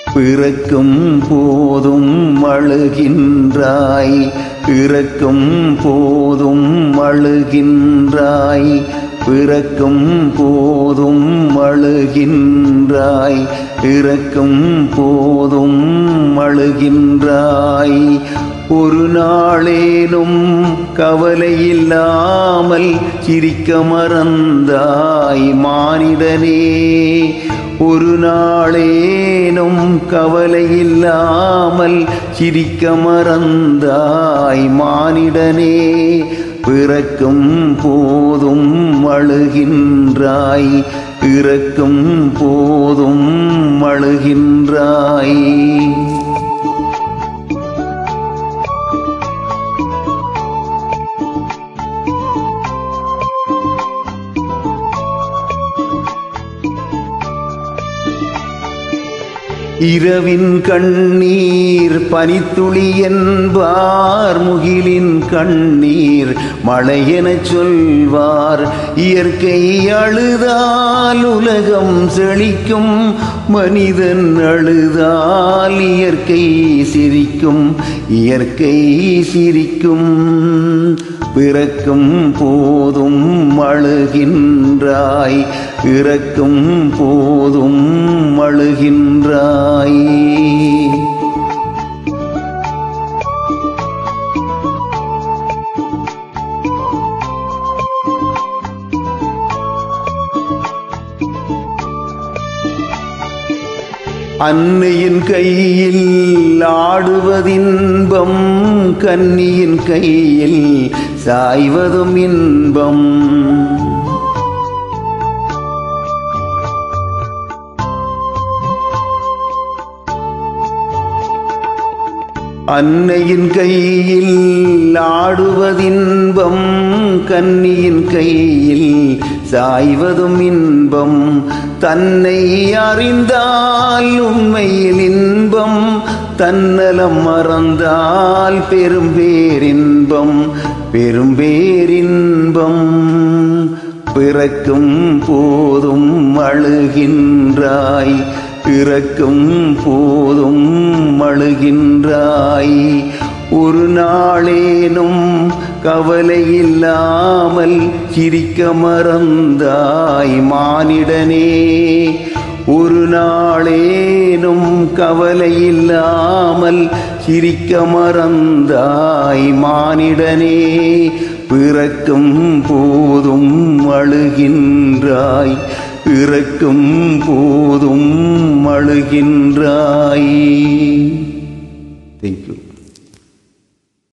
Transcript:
பிறக்கும் போதும் அழுகின்றாய் பிறக்கும் போதும் அழுகின்றாய் பிறக்கும் போதும் அழுகின்றாய் பிறக்கும் போதும் அழுகின்றாய் ஒரு நாளேனும் கவலையில்லாமல் சிரிக்க மறந்தாய் மானிடனே ஒரு நாளேனும் கவலையில்லாமல் சிரிக்க மறந்தாய் மானிடனே பிறக்கும் போதும் அழுகின்றாய் பிறக்கும் போதும் அழுகின்றாய் இரவின் கண்ணீர் பனித்துளி என்பார் முகிலின் கண்ணீர் மழையெனச் சொல்வார் இயற்கை அழுதால் உலகம் செழிக்கும் மனிதன் அழுதால் இயற்கை சிரிக்கும் இயற்கை சிரிக்கும் பிறக்கும் போதும் அழுகின்றாய் இறக்கும் போதும் அழுகின்றாய் அன்னையின் கையில் ஆடுவதின்பம் கன்னியின் கையில் சாய்வதும் இன்பம் அன்னையின் கையில் ஆடுவதின்பம் கன்னியின் கையில் சாய்வதும் இன்பம் தன்னை அறிந்தால் உண்மையில் இன்பம் தன்னலம் மறந்தால் பெரும் பேரின்பம் பெரும் பேரின்பம் பிறக்கும் போதும் அழுகின்றாய் பிறக்கும் போதும் அழுகின்றாய் ஒரு நாளேனும் கவலையில்லாமல் சிரிக்க மறந்தாய் மானிடனே ஒரு நாளேனும் கவலையில்லாமல் சிரிக்க மறந்தாய் மானிடனே பிறக்கும் போதும் அழுகின்றாய் பிறக்கும் போதும் அழுகின்றாய்